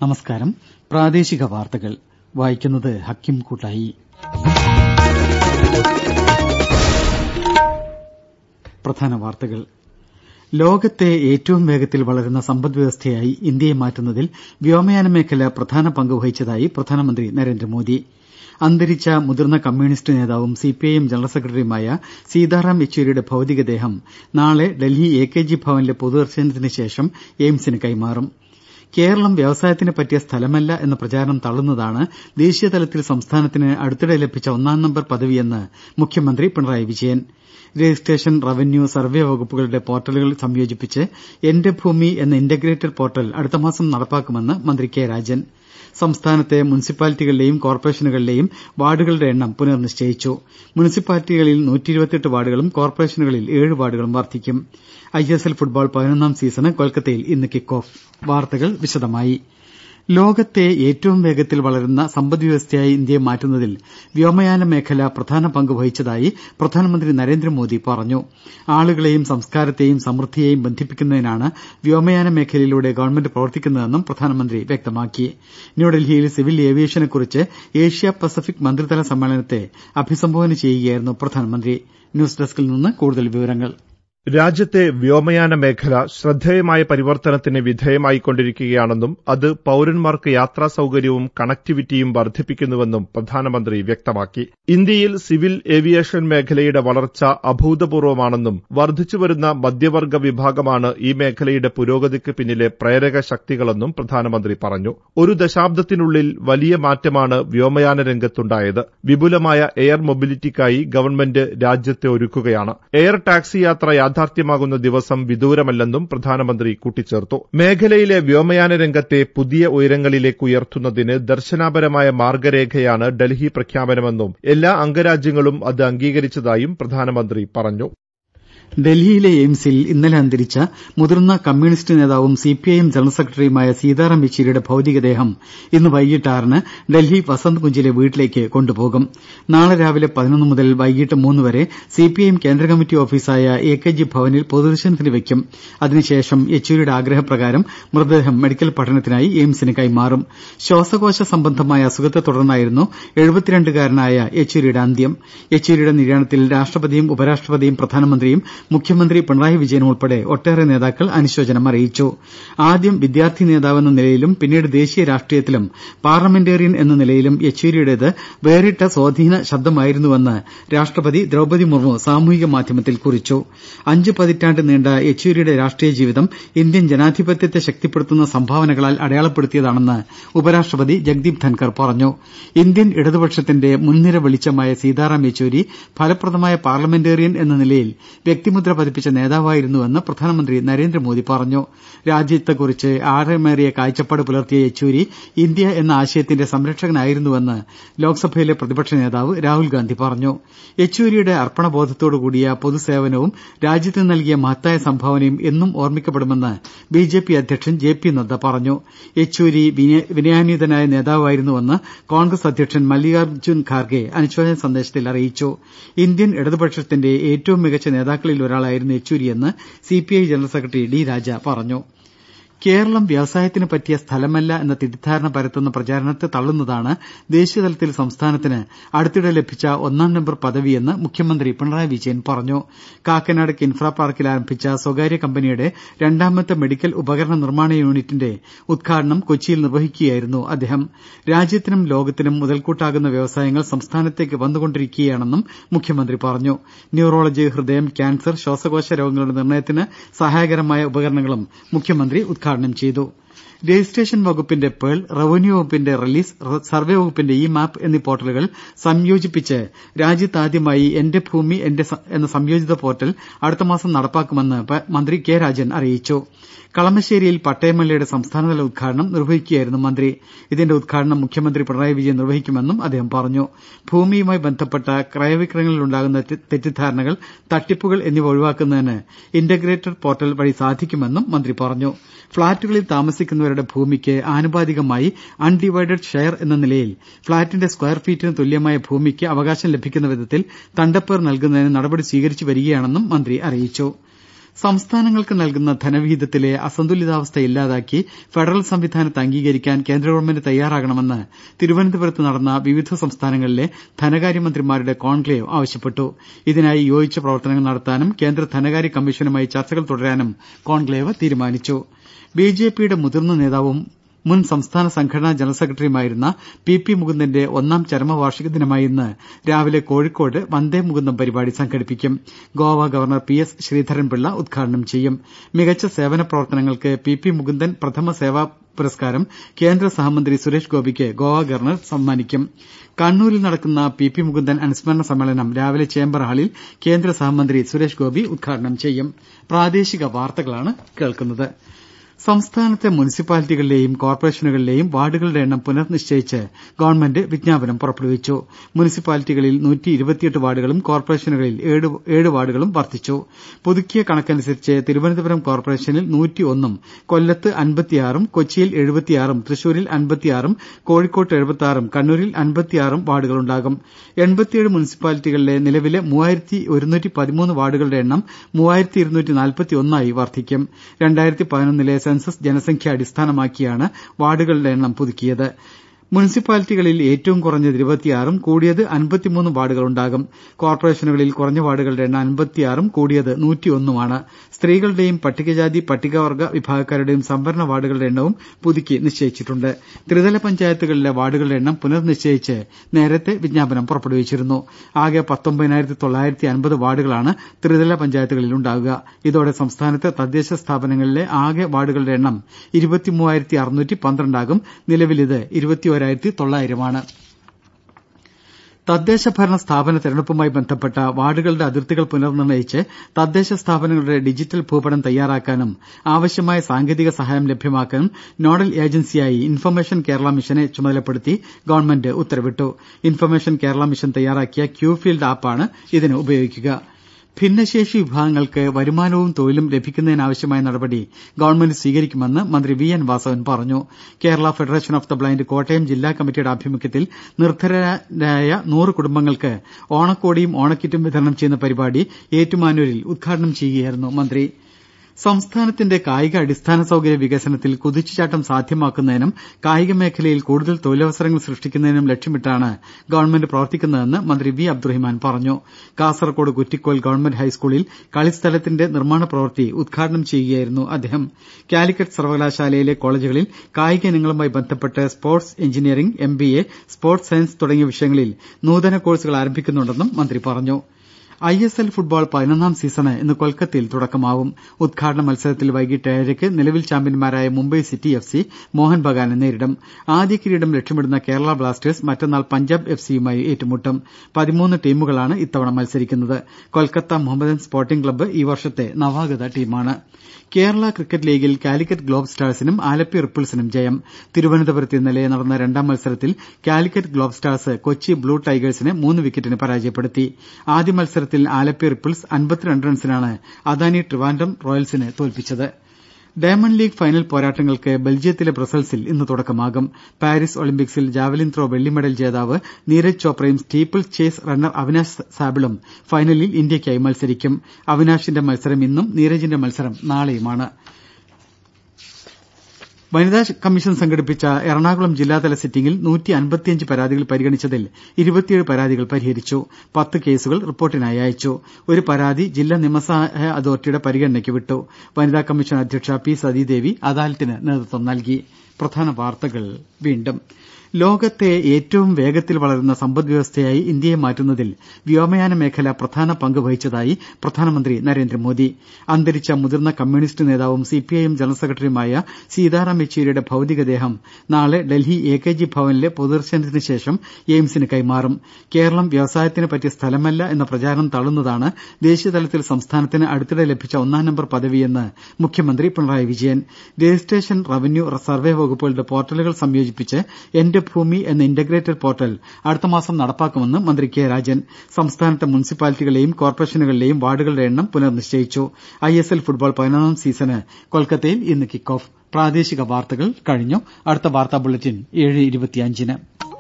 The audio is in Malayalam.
നമസ്കാരം പ്രാദേശിക വാർത്തകൾ വായിക്കുന്നത് ഹക്കിം കൂട്ടായി പ്രധാന വാർത്തകൾ ലോകത്തെ ഏറ്റവും വേഗത്തിൽ വളരുന്ന സമ്പദ്വ്യവസ്ഥയായി ഇന്ത്യയെ മാറ്റുന്നതിൽ വ്യോമയാന മേഖല പ്രധാന പങ്ക് വഹിച്ചതായി പ്രധാനമന്ത്രി നരേന്ദ്രമോദി അന്തരിച്ച മുതിർന്ന കമ്മ്യൂണിസ്റ്റ് നേതാവും സിപിഐഎം ജനറൽ സെക്രട്ടറിയുമായ സീതാറാം യെച്ചൂരിയുടെ ഭൌതികദേഹം നാളെ ഡൽഹി എ കെ ജി ഭവനിലെ പൊതുദർശനത്തിന് ശേഷം എയിംസിന് കൈമാറും കേരളം വ്യവസായത്തിന് പറ്റിയ സ്ഥലമല്ല എന്ന പ്രചാരണം തള്ളുന്നതാണ് ദേശീയതലത്തിൽ സംസ്ഥാനത്തിന് അടുത്തിടെ ലഭിച്ച ഒന്നാം നമ്പർ പദവിയെന്ന് മുഖ്യമന്ത്രി Pinarayi Vijayan registration revenue survey വകുപ്പുകളുടെ പോർട്ടലുകൾ സംയോജിപ്പിച്ച് എന്റെ ഭൂമി എന്ന ഇന്റഗ്രേറ്റഡ് പോർട്ടൽ അടുത്തമാസം നടപ്പാക്കുമെന്ന് മന്ത്രി കെ രാജൻ സംസ്ഥാനത്തെ മുനിസിപ്പാലിറ്റികളിലെയും കോർപ്പറേഷനുകളിലെയും വാർഡുകളുടെ എണ്ണം പുനർനിശ്ചയിച്ചു മുനിസിപ്പാലിറ്റികളിൽ വാർഡുകളും കോർപ്പറേഷനുകളിൽ ഏഴ് വാർഡുകളും വർദ്ധിക്കും ഐഎസ്എൽ ഫുട്ബോൾ പതിനൊന്നാം സീസണ് കൊൽക്കത്തയിൽ ഇന്ന് കിക്ക് ഓഫ് വാർത്തകൾ വിശദമായി ലോകത്തെ ഏറ്റവും വേഗത്തിൽ വളരുന്ന സമ്പദ്വ്യവസ്ഥയായി ഇന്ത്യയെ മാറ്റുന്നതിൽ വ്യോമയാന മേഖല പ്രധാന പങ്ക് വഹിച്ചതായി പ്രധാനമന്ത്രി നരേന്ദ്രമോദി പറഞ്ഞു ആളുകളെയും സംസ്കാരത്തെയും സമൃദ്ധിയെയും ബന്ധിപ്പിക്കുന്നതിനാണ് വ്യോമയാന മേഖലയിലൂടെ ഗവൺമെന്റ് പ്രവർത്തിക്കുന്നതെന്നും പ്രധാനമന്ത്രി വ്യക്തമാക്കി ന്യൂഡൽഹിയിൽ സിവിൽ ഏവിയേഷനെക്കുറിച്ച് ഏഷ്യ പസഫിക് മന്ത്രിതല സമ്മേളനത്തെ അഭിസംബോധന ചെയ്യുകയായിരുന്നു പ്രധാനമന്ത്രി ന്യൂസ് ഡെസ്കിൽ നിന്ന് കൂടുതൽ വിവരങ്ങൾ രാജ്യത്തെ വ്യോമയാന മേഖല ശ്രദ്ധേയമായ പരിവർത്തനത്തിന് വിധേയമായിക്കൊണ്ടിരിക്കുകയാണെന്നും അത് പൌരന്മാർക്ക് യാത്രാ സൌകര്യവും കണക്ടിവിറ്റിയും വർദ്ധിപ്പിക്കുന്നുവെന്നും പ്രധാനമന്ത്രി വ്യക്തമാക്കി ഇന്ത്യയിൽ സിവിൽ ഏവിയേഷൻ മേഖലയുടെ വളർച്ച അഭൂതപൂർവമാണെന്നും വർദ്ധിച്ചുവരുന്ന മധ്യവർഗ വിഭാഗമാണ് ഈ മേഖലയുടെ പുരോഗതിക്ക് പിന്നിലെ പ്രേരക ശക്തികളെന്നും പ്രധാനമന്ത്രി പറഞ്ഞു ഒരു ദശാബ്ദത്തിനുള്ളിൽ വലിയ മാറ്റമാണ് വ്യോമയാന രംഗത്തുണ്ടായത് വിപുലമായ എയർ മൊബിലിറ്റിക്കായി ഗവൺമെന്റ് രാജ്യത്തെ ഒരുക്കുകയാണ് എയർ ടാക്സി യാത്ര യാഥാർത്ഥ്യമാകുന്ന ദിവസം വിദൂരമല്ലെന്നും പ്രധാനമന്ത്രി കൂട്ടിച്ചേർത്തു മേഖലയിലെ വ്യോമയാന രംഗത്തെ പുതിയ ഉയരങ്ങളിലേക്ക് ഉയർത്തുന്നതിന് ദർശനാപരമായ മാർഗരേഖയാണ് ഡൽഹി പ്രഖ്യാപനമെന്നും എല്ലാ അംഗരാജ്യങ്ങളും അത് അംഗീകരിച്ചതായും പ്രധാനമന്ത്രി പറഞ്ഞു ഡൽഹിയിലെ എയിംസിൽ ഇന്നലെ അന്തരിച്ച മുതിർന്ന കമ്മ്യൂണിസ്റ്റ് നേതാവും സിപിഐഎം ജനറൽ സെക്രട്ടറിയുമായ സീതാറാം യെച്ചൂരിയുടെ ഭൌതികദേഹം ഇന്ന് വൈകിട്ട് ആറിന് ഡൽഹി വസന്ത് കുഞ്ചിലെ വീട്ടിലേക്ക് കൊണ്ടുപോകും നാളെ രാവിലെ പതിനൊന്ന് മുതൽ വൈകിട്ട് മൂന്ന് വരെ സിപിഐഎം കേന്ദ്ര കമ്മിറ്റി ഓഫീസായ എ കെ ജി ഭവനിൽ പൊതുദർശനത്തിന് വയ്ക്കും അതിനുശേഷം യെച്ചൂരിയുടെ ആഗ്രഹപ്രകാരം മൃതദേഹം മെഡിക്കൽ പഠനത്തിനായി എയിംസിന് കൈമാറും ശ്വാസകോശ സംബന്ധമായ അസുഖത്തെ തുടർന്നായിരുന്നു എഴുപത്തിരണ്ടുകാരനായ യെച്ചൂരിയുടെ അന്ത്യം യെച്ചൂരിയുടെ നിര്യാണത്തിൽ രാഷ്ട്രപതിയും ഉപരാഷ്ട്രപതിയും പ്രധാനമന്ത്രിയും മുഖ്യമന്ത്രി പിണറായി വിജയനും ഉൾപ്പെടെ ഒട്ടേറെ നേതാക്കൾ അനുശോചനം അറിയിച്ചു ആദ്യം വിദ്യാർത്ഥി നേതാവെന്ന നിലയിലും പിന്നീട് ദേശീയ രാഷ്ട്രീയത്തിലും പാർലമെന്റേറിയൻ എന്ന നിലയിലും യെച്ചൂരിയുടേത് വേറിട്ട സ്വാധീന ശബ്ദമായിരുന്നുവെന്ന് രാഷ്ട്രപതി ദ്രൌപദി മുർമു സാമൂഹിക മാധ്യമത്തിൽ കുറിച്ചു അഞ്ച് പതിറ്റാണ്ട് നീണ്ട യെച്ചൂരിയുടെ രാഷ്ട്രീയ ജീവിതം ഇന്ത്യൻ ജനാധിപത്യത്തെ ശക്തിപ്പെടുത്തുന്ന സംഭാവനകളാൽ അടയാളപ്പെടുത്തിയതാണെന്ന് ഉപരാഷ്ട്രപതി ജഗ്ദീപ് ധൻകർ പറഞ്ഞു ഇന്ത്യൻ ഇടതുപക്ഷത്തിന്റെ മുൻനിര വെളിച്ചമായ സീതാറാം യെച്ചൂരി ഫലപ്രദമായ പാർലമെന്റേറിയൻ എന്ന നിലയിൽ വ്യക്തിമുദ്ര പതിപ്പിച്ച നേതാവായിരുന്നുവെന്ന് പ്രധാനമന്ത്രി നരേന്ദ്രമോദി പറഞ്ഞു രാജ്യത്തെക്കുറിച്ച് ആഴമേറിയ കാഴ്ചപ്പാട് പുലർത്തിയ യെച്ചൂരി ഇന്ത്യ എന്ന ആശയത്തിന്റെ സംരക്ഷകനായിരുന്നുവെന്ന് ലോക്സഭയിലെ പ്രതിപക്ഷ നേതാവ് രാഹുൽഗാന്ധി പറഞ്ഞു യെച്ചൂരിയുടെ അർപ്പണബോധത്തോടുകൂടിയ പൊതുസേവനവും രാജ്യത്തിന് നൽകിയ മഹത്തായ സംഭാവനയും എന്നും ഓർമ്മിക്കപ്പെടുമെന്ന് ബിജെപി അധ്യക്ഷൻ ജെ പി നദ്ദ പറഞ്ഞു യെച്ചൂരി വിനയാന്വിതനായ നേതാവായിരുന്നുവെന്ന് കോൺഗ്രസ് അധ്യക്ഷൻ മല്ലികാർജ്ജുൻ ഖാർഗെ അനുശോചന സന്ദേശത്തിൽ അറിയിച്ചു ഇന്ത്യൻ ഇടതുപക്ഷത്തിന്റെ ഏറ്റവും മികച്ച നേതാക്കളിൽ ഒരാളായിരുന്നു യെച്ചൂരിയെന്ന് C P I general secretary D Raja പറഞ്ഞു കേരളം വ്യവസായത്തിന് പറ്റിയ സ്ഥലമല്ല എന്ന തെറ്റിദ്ധാരണ പരത്തുന്ന പ്രചാരണത്തെ തള്ളുന്നതാണ് ദേശീയതലത്തിൽ സംസ്ഥാനത്തിന് അടുത്തിടെ ലഭിച്ച ഒന്നാം നമ്പർ പദവിയെന്ന് മുഖ്യമന്ത്രി പിണറായി വിജയൻ പറഞ്ഞു കാക്കനാട് കിൻഫ്ര പാർക്കിൽ ആരംഭിച്ച സ്വകാര്യ കമ്പനിയുടെ രണ്ടാമത്തെ മെഡിക്കൽ ഉപകരണ നിർമ്മാണ യൂണിറ്റിന്റെ ഉദ്ഘാടനം കൊച്ചിയിൽ നിർവഹിക്കുകയായിരുന്നു അദ്ദേഹം രാജ്യത്തിനും ലോകത്തിനും മുതൽക്കൂട്ടാകുന്ന വ്യവസായങ്ങൾ സംസ്ഥാനത്തേക്ക് വന്നുകൊണ്ടിരിക്കുകയാണെന്നും മുഖ്യമന്ത്രി പറഞ്ഞു ന്യൂറോളജി ഹൃദയം ക്യാൻസർ ശ്വാസകോശ രോഗങ്ങളുടെ നിർണയത്തിന് സഹായകരമായ ഉപകരണങ്ങളും മുഖ്യമന്ത്രി ഉദ്ഘാടനം ചെയ്തു രജിസ്ട്രേഷൻ വകുപ്പിന്റെ പേൾ റവന്യൂ വകുപ്പിന്റെ റിലീസ് സർവേ വകുപ്പിന്റെ ഇ മാപ്പ് എന്നീ പോർട്ടലുകൾ സംയോജിപ്പിച്ച് രാജ്യത്താദ്യമായി എന്റെ ഭൂമി എന്റെ എന്ന സംയോജിത പോർട്ടൽ അടുത്തമാസം നടപ്പാക്കുമെന്ന് മന്ത്രി കെ രാജൻ അറിയിച്ചു കളമശ്ശേരിയിൽ പട്ടയമേളയുടെ സംസ്ഥാനതല ഉദ്ഘാടനം നിർവഹിക്കുകയായിരുന്നു മന്ത്രി ഇതിന്റെ ഉദ്ഘാടനം മുഖ്യമന്ത്രി പിണറായി വിജയൻ നിർവഹിക്കുമെന്നും അദ്ദേഹം പറഞ്ഞു ഭൂമിയുമായി ബന്ധപ്പെട്ട ക്രയവിക്രയങ്ങളിലുണ്ടാകുന്ന തെറ്റിദ്ധാരണകൾ തട്ടിപ്പുകൾ എന്നിവ ഒഴിവാക്കുന്നതിന് ഇന്റഗ്രേറ്റഡ് പോർട്ടൽ വഴി സാധിക്കുമെന്നും മന്ത്രി പറഞ്ഞു ഫ്ളാറ്റുകളിൽ താമസിക്കുന്നവരുടെ ഭൂമിക്ക് ആനുപാതികമായി അൺഡിവൈഡഡ് ഷെയർ എന്ന നിലയിൽ ഫ്ളാറ്റിന്റെ സ്ക്വയർ ഫീറ്റിന് തുല്യമായ ഭൂമിക്ക് അവകാശം ലഭിക്കുന്ന വിധത്തിൽ തണ്ടപ്പേർ നൽകുന്നതിന് നടപടി സ്വീകരിച്ചു വരികയാണെന്നും മന്ത്രി അറിയിച്ചു സംസ്ഥാനങ്ങൾക്ക് നൽകുന്ന ധനവിഹിതത്തിലെ അസന്തുലിതാവസ്ഥ ഇല്ലാതാക്കി ഫെഡറൽ സംവിധാനത്തെ അംഗീകരിക്കാൻ കേന്ദ്ര ഗവൺമെന്റ് തയ്യാറാകണമെന്ന് തിരുവനന്തപുരത്ത് നടന്ന വിവിധ സംസ്ഥാനങ്ങളിലെ ധനകാര്യമന്ത്രിമാരുടെ കോൺക്ലേവ് ആവശ്യപ്പെട്ടു ഇതിനായി യോജിച്ച പ്രവർത്തനങ്ങൾ നടത്താനും കേന്ദ്ര ധനകാര്യ കമ്മീഷനുമായി ചർച്ചകൾ തുടരാനും കോൺക്ലേവ് തീരുമാനിച്ചു ബിജെപിയുടെ മുതിർന്ന നേതാവും മുൻ സംസ്ഥാന സംഘടനാ ജനറൽ സെക്രട്ടറിയുമായിരുന്ന പി പി മുകുന്ദന്റെ ഒന്നാം ചരമവാർഷിക ദിനമായ ഇന്ന് രാവിലെ കോഴിക്കോട് വന്ദേ മുകുന്ദം പരിപാടി സംഘടിപ്പിക്കും Goa governor P S Sreedharanpillai ഉദ്ഘാടനം ചെയ്യും മികച്ച സേവന പ്രവർത്തനങ്ങൾക്ക് പി പി മുകുന്ദൻ പ്രഥമ സേവാ പുരസ്കാരം കേന്ദ്ര സഹമന്ത്രി സുരേഷ് ഗോപിക്ക് ഗോവ ഗവർണർ സമ്മാനിക്കും കണ്ണൂരിൽ നടക്കുന്ന പി പി മുകുന്ദൻ അനുസ്മരണ സമ്മേളനം രാവിലെ ചേംബർ ഹാളിൽ കേന്ദ്ര സഹമന്ത്രി സുരേഷ് ഗോപി ഉദ്ഘാടനം ചെയ്യും പ്രാദേശിക വാർത്തകളാണ് കേൾക്കുന്നത് സംസ്ഥാനത്തെ മുനിസിപ്പാലിറ്റികളിലെയും കോർപ്പറേഷനുകളിലെയും വാർഡുകളുടെ എണ്ണം പുനർനിശ്ചയിച്ച് ഗവൺമെന്റ് വിജ്ഞാപനം പുറപ്പെടുവിച്ചു മുനിസിപ്പാലിറ്റികളിൽ വാർഡുകളും കോർപ്പറേഷനുകളിൽ ഏഴ് വാർഡുകളും വർദ്ധിച്ചു പുതുക്കിയ കണക്കനുസരിച്ച് തിരുവനന്തപുരം കോർപ്പറേഷനിൽ നൂറ്റിയൊന്നും കൊല്ലത്ത് അൻപത്തിയാറും കൊച്ചിയിൽ എഴുപത്തിയാറും തൃശൂരിൽ അൻപത്തിയാറും കോഴിക്കോട്ട് എഴുപത്തിയാറും കണ്ണൂരിൽ അൻപത്തിയാറും വാർഡുകളുണ്ടാകും എൺപത്തിയേഴ് മുനിസിപ്പാലിറ്റികളിലെ നിലവിലെ മൂവായിരത്തി ഒരുന്നൂറ്റി പതിമൂന്ന് വാർഡുകളുടെ എണ്ണം മൂവായിരത്തി ഇരുന്നൂറ്റി നാൽപ്പത്തിയൊന്നായി വർദ്ധിക്കും രണ്ടായിരത്തി പതിനൊന്നിലെ സെൻസസ് ജനസംഖ്യ അടിസ്ഥാനമാക്കിയാണ് വാർഡുകളുടെ എണ്ണം പുതുക്കിയത് മുനിസിപ്പാലിറ്റികളിൽ ഏറ്റവും കുറഞ്ഞത് ഇരുപത്തിയാറും കൂടിയത് അൻപത്തിമൂന്ന് വാർഡുകളുണ്ടാകും കോർപ്പറേഷനുകളിൽ കുറഞ്ഞ വാർഡുകളുടെ എണ്ണം അൻപത്തിയാറും കൂടിയത് നൂറ്റിയൊന്നുമാണ് സ്ത്രീകളുടെയും പട്ടികജാതി പട്ടികവർഗ വിഭാഗക്കാരുടെയും സംവരണ വാർഡുകളുടെ എണ്ണവും പുതുക്കി നിശ്ചയിച്ചിട്ടുണ്ട് ത്രിതല പഞ്ചായത്തുകളിലെ വാർഡുകളുടെ എണ്ണം പുനർനിശ്ചയിച്ച് നേരത്തെ വിജ്ഞാപനം പുറപ്പെടുവിച്ചിരുന്നു ആകെ പത്തൊമ്പതിനായിരത്തി തൊള്ളായിരത്തി അൻപത് വാർഡുകളാണ് ത്രിതല പഞ്ചായത്തുകളിൽ ഉണ്ടാകുക ഇതോടെ സംസ്ഥാനത്തെ തദ്ദേശ സ്ഥാപനങ്ങളിലെ ആകെ വാർഡുകളുടെ എണ്ണം ഇരുപത്തിമൂവായിരത്തി അറുന്നൂറ്റി പന്ത്രണ്ടാകും നിലവിൽ ഇത് ഇരുപത്തിയൊരായിരത്തി തൊള്ളായിരമാണ് തദ്ദേശ ഭരണ സ്ഥാപന തെരഞ്ഞെടുപ്പുമായി ബന്ധപ്പെട്ട വാർഡുകളുടെ അതിർത്തികൾ പുനർനിർണയിച്ച് തദ്ദേശ സ്ഥാപനങ്ങളുടെ ഡിജിറ്റൽ ഭൂപടം തയ്യാറാക്കാനും ആവശ്യമായ സാങ്കേതിക സഹായം ലഭ്യമാക്കാനും നോഡൽ ഏജൻസിയായി ഇൻഫർമേഷൻ കേരള മിഷനെ ചുമതലപ്പെടുത്തി ഗവൺമെന്റ് ഉത്തരവിട്ടു ഇൻഫർമേഷൻ കേരള മിഷൻ തയ്യാറാക്കിയ ക്യൂ ഫീൽഡ് ആപ്പാണ് ഇതിന് ഉപയോഗിക്കുക ഭിന്നശേഷി വിഭാഗങ്ങൾക്ക് വരുമാനവും തൊഴിലും ലഭിക്കുന്നതിനാവശ്യമായ നടപടി ഗവൺമെന്റ് സ്വീകരിക്കുമെന്ന് മന്ത്രി വി എൻ വാസവൻ പറഞ്ഞു Kerala federation of the blind Kottayam ജില്ലാ കമ്മിറ്റിയുടെ ആഭിമുഖ്യത്തിൽ നിർധനരായ നൂറ് കുടുംബങ്ങൾക്ക് ഓണക്കോടിയും ഓണക്കിറ്റും വിതരണം ചെയ്യുന്ന പരിപാടി ഏറ്റുമാനൂരിൽ ഉദ്ഘാടനം ചെയ്യുകയായിരുന്നു മന്ത്രി സംസ്ഥാനത്തിന്റെ കായിക അടിസ്ഥാന സൌകര്യ വികസനത്തിൽ കുതിച്ചുചാട്ടം സാധ്യമാക്കുന്നതിനും കായിക മേഖലയിൽ കൂടുതൽ തൊഴിലവസരങ്ങൾ സൃഷ്ടിക്കുന്നതിനും ലക്ഷ്യമിട്ടാണ് ഗവൺമെന്റ് പ്രവർത്തിക്കുന്നതെന്ന് മന്ത്രി വി അബ്ദുറഹിമാൻ പറഞ്ഞു കാസർകോട് കുറ്റിക്കോൽ ഗവൺമെന്റ് ഹൈസ്കൂളിൽ കളിസ്ഥലത്തിന്റെ നിർമ്മാണ പ്രവൃത്തി ഉദ്ഘാടനം ചെയ്യുകയായിരുന്നു അദ്ദേഹം കാലിക്കറ്റ് സർവകലാശാലയിലെ കോളജുകളിൽ കായിക ഇനങ്ങളുമായി ബന്ധപ്പെട്ട് sports engineering M B A sports science തുടങ്ങിയ വിഷയങ്ങളിൽ നൂതന കോഴ്സുകൾ ആരംഭിക്കുന്നുണ്ടെന്നും മന്ത്രി പറഞ്ഞു ഐ എസ് എൽ ഫുട്ബോൾ പതിനൊന്നാം സീസണ് ഇന്ന് കൊൽക്കത്തയിൽ തുടക്കമാവും ഉദ്ഘാടന മത്സരത്തിൽ വൈകിട്ട് ഏഴരയ്ക്ക് നിലവിൽ ചാമ്പ്യന്മാരായ Mumbai city F C Mohun ബഗാനെ നേരിടും ആദ്യ കിരീടം ലക്ഷ്യമിടുന്ന കേരള ബ്ലാസ്റ്റേഴ്സ് മറ്റന്നാൾ പഞ്ചാബ് എഫ് സിയുമായി ഏറ്റുമുട്ടും പതിമൂന്ന് ടീമുകളാണ് ഇത്തവണ മത്സരിക്കുന്നത് കൊൽക്കത്ത മുഹമ്മദൻ സ്പോർട്ടിംഗ് ക്ലബ്ബ് ഈ വർഷത്തെ നവാഗത ടീമാണ് കേരള ക്രിക്കറ്റ് ലീഗിൽ കാലിക്കറ്റ് ഗ്ലോബ് സ്റ്റാഴ്സിനും ആലപ്പി റിപ്പിൾസിനും ജയം തിരുവനന്തപുരത്ത് ഇന്നലെ നടന്ന രണ്ടാം മത്സരത്തിൽ Calicut globe stars Kochi blue ടൈഗേഴ്സിനെ മൂന്ന് വിക്കറ്റിന് പരാജയപ്പെടുത്തി ആദ്യ മത്സരത്തിൽ ആലപ്പി റിപ്പിൾസ് അൻപത്തിരണ്ട് റൺസിനാണ് അദാനി ട്രിവാൻഡ്രം റോയൽസിനെ തോൽപ്പിച്ചത് ഡയമണ്ട് ലീഗ് ഫൈനൽ പോരാട്ടങ്ങൾക്ക് ബെൽജിയത്തിലെ ബ്രസൽസിൽ ഇന്ന് തുടക്കമാകും പാരീസ് ഒളിമ്പിക്സിൽ ജാവലിൻ ത്രോ വെള്ളി മെഡൽ ജേതാവ് നീരജ് ചോപ്രയും സ്റ്റീപ്പിൾ ചേസ് റണ്ണർ അവിനാശ് സാബിളും ഫൈനലിൽ ഇന്ത്യയ്ക്കായി മത്സരിക്കും അവിനാഷിന്റെ മത്സരം ഇന്നും നീരജിന്റെ മത്സരം നാളെയുമാണ് വനിതാ കമ്മീഷൻ സംഘടിപ്പിച്ച എറണാകുളം ജില്ലാതല സിറ്റിംഗിൽ നൂറ്റി അൻപത്തിയഞ്ച് പരാതികൾ പരിഗണിച്ചതിൽ ഇരുപത്തിയേഴ് പരാതികൾ പരിഹരിച്ചു പത്ത് കേസുകൾ റിപ്പോർട്ടിനായി അയച്ചു ഒരു പരാതി ജില്ലാ നിയമസഹായ അതോറിറ്റിയുടെ പരിഗണനയ്ക്ക് വിട്ടു വനിതാ കമ്മീഷൻ അധ്യക്ഷ പി സതീദേവി അദാലത്തിന് നേതൃത്വം നൽകി പ്രധാന വാർത്തകൾ വീണ്ടും ലോകത്തെ ഏറ്റവും വേഗത്തിൽ വളരുന്ന സമ്പദ്വ്യവസ്ഥയായി ഇന്ത്യയെ മാറ്റുന്നതിൽ വ്യോമയാന മേഖല പ്രധാന പങ്ക് വഹിച്ചതായി പ്രധാനമന്ത്രി നരേന്ദ്രമോദി അന്തരിച്ച മുതിർന്ന കമ്മ്യൂണിസ്റ്റ് നേതാവും സിപിഐഎം ജനറൽ സെക്രട്ടറിയുമായ സീതാറാം യെച്ചൂരിയുടെ ഭൌതികദേഹം നാളെ ഡൽഹി എ കെ ജി ഭവനിലെ പൊതുദർശനത്തിന് ശേഷം എയിംസിന് കൈമാറും കേരളം വ്യവസായത്തിന് പറ്റിയ സ്ഥലമല്ല എന്ന പ്രചാരണം തള്ളുന്നതാണ് ദേശീയതലത്തിൽ സംസ്ഥാനത്തിന് അടുത്തിടെ ലഭിച്ച ഒന്നാം നമ്പർ പദവിയെന്ന് മുഖ്യമന്ത്രി Pinarayi Vijayan registration revenue survey വകുപ്പുകളുടെ പോർട്ടലുകൾ സംയോജിപ്പിച്ച് എന്റെ ഭൂമി എന്ന ഇന്റഗ്രേറ്റഡ് പോർട്ടൽ അടുത്ത മാസം നടപ്പാക്കുമെന്ന് മന്ത്രി കെ രാജൻ സംസ്ഥാനത്തെ മുനിസിപ്പാലിറ്റികളിലെയും കോർപ്പറേഷനുകളിലെയും വാർഡുകളുടെ എണ്ണം പുനർനിശ്ചയിച്ചു ഐ എസ് എൽ ഫുട്ബോൾ പതിനൊന്നാം സീസണ് കൊൽക്കത്തയിൽ ഇന്ന് കിക്ക് ഓഫ് പ്രാദേശിക വാർത്തകൾ കഴിഞ്ഞു അടുത്ത വാർത്താ ബുള്ളറ്റിൻ ഏഴ് ഇരുപത്തിയഞ്ചിന്